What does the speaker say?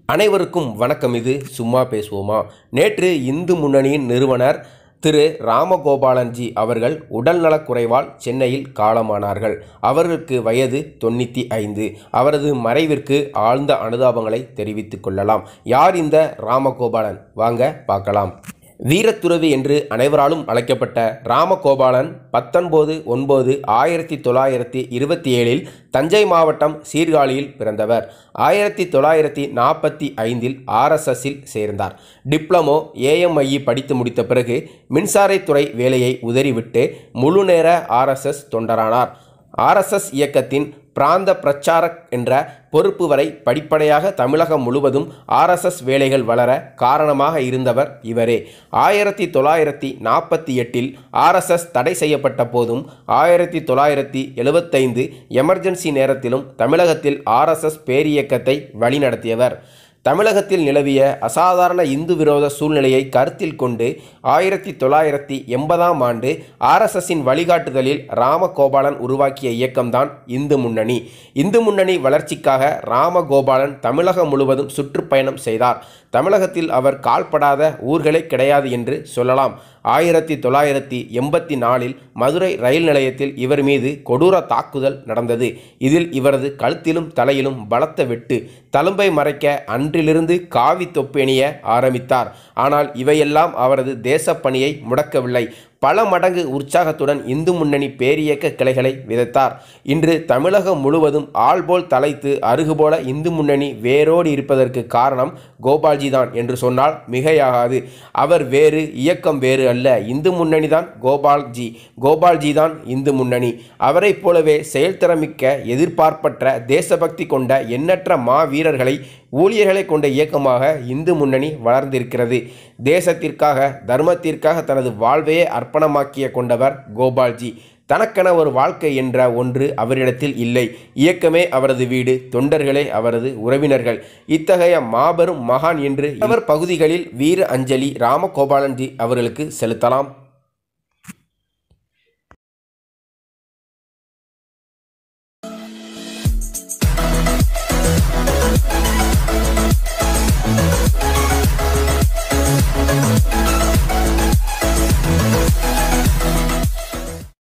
அனைவருக்கும் வணக்கம் இது சும்மா பேசுவோமா நேற்று இந்து முன்னணியின் நிறுவனர் திரு ராமகோபாலன்ஜி அவர்கள் உடல்நலக் குறைவால் சென்னையில் காலமானார்கள் அவருக்கு வயது தொண்ணூற்றி ஐந்து அவரது மறைவிற்கு ஆழ்ந்த அனுதாபங்களை தெரிவித்துக் கொள்ளலாம் யார் இந்த ராமகோபாலன் வாங்க பார்க்கலாம் வீரத்துறவி என்று அனைவராலும் அழைக்கப்பட்ட ராமகோபாலன் பத்தொன்பது ஒன்பது ஆயிரத்தி தொள்ளாயிரத்தி இருபத்தி ஏழில் தஞ்சை மாவட்டம் சீர்காழியில் பிறந்தவர் ஆயிரத்தி தொள்ளாயிரத்தி நாற்பத்தி ஐந்தில் ஆர்எஸ்எஸ்ஸில் சேர்ந்தார் டிப்ளமோ ஏஎம்ஐஇ படித்து முடித்த பிறகு மின்சாரத்துறை வேலையை உதறிவிட்டு முழுநேர ஆர்எஸ்எஸ் தொண்டரானார் ஆர்எஸ்எஸ் இயக்கத்தின் பிராந்த பிரச்சாரக் என்ற பொறுப்பு வரை படிப்படியாக தமிழகம் முழுவதும் ஆர்எஸ்எஸ் வேலைகள் வளர காரணமாக இருந்தவர் இவரே ஆயிரத்தி தொள்ளாயிரத்தி நாற்பத்தி எட்டில் ஆர்எஸ்எஸ் தடை செய்யப்பட்ட போதும் ஆயிரத்தி தொள்ளாயிரத்தி எழுபத்தைந்து எமர்ஜென்சி நேரத்திலும் தமிழகத்தில் ஆர்எஸ்எஸ் பேரியக்கத்தை வழிநடத்தியவர் தமிழகத்தில் நிலவிய அசாதாரண இந்து விரோத சூழ்நிலையை கருத்தில் கொண்டு ஆயிரத்தி தொள்ளாயிரத்தி எண்பதாம் ஆண்டு ஆர்எஸ்எஸின் வழிகாட்டுதலில் ராமகோபாலன் உருவாக்கிய இயக்கம்தான் இந்து முன்னணி இந்து முன்னணி வளர்ச்சிக்காக ராமகோபாலன் தமிழகம் முழுவதும் சுற்றுப்பயணம் செய்தார் தமிழகத்தில் அவர் கால்படாத ஊர்களே கிடையாது என்று சொல்லலாம் ஆயிரத்தி தொள்ளாயிரத்தி எண்பத்தி நாலில் மதுரை ரயில் நிலையத்தில் இவர் மீது கொடூர தாக்குதல் நடந்தது இதில் இவரது கழுத்திலும் தலையிலும் பலத்த வெட்டு தழும்பை மறைக்க அன்றிலிருந்து காவி தொப்பேணிய ஆரம்பித்தார் ஆனால் இவையெல்லாம் அவரது தேசப்பணியை முடக்கவில்லை பல மடங்கு உற்சாகத்துடன் இந்து முன்னணி பேரியக்க கிளைகளை விதைத்தார் இன்று தமிழகம் முழுவதும் ஆள்போல் தலைத்து அருகுபோல இந்து முன்னணி வேரோடு இருப்பதற்கு காரணம் கோபால்ஜி தான் என்று சொன்னால் மிகையாகாது அவர் வேறு இயக்கம் வேறு அல்ல இந்து முன்னணி தான் கோபால்ஜி கோபால்ஜி தான் இந்து முன்னணி அவரைப் போலவே செயல்திறமிக்க எதிர்பார்ப்பற்ற தேசபக்தி கொண்ட எண்ணற்ற மா வீரர்களை ஊழியர்களை கொண்ட இயக்கமாக இந்து முன்னணி வளர்ந்திருக்கிறது தேசத்திற்காக தர்மத்திற்காக தனது வாழ்வையே அர்ப்பணமாக்கிய கொண்டவர் கோபால்ஜி தனக்கென ஒரு வாழ்க்கை என்ற ஒன்று அவரிடத்தில் இல்லை இயக்கமே அவரது வீடு தொண்டர்களே அவரது உறவினர்கள் இத்தகைய மாபெரும் மகான் என்று அவர் பகுதிகளில் வீர அஞ்சலி ராமகோபாலன்ஜி அவர்களுக்கு செலுத்தலாம்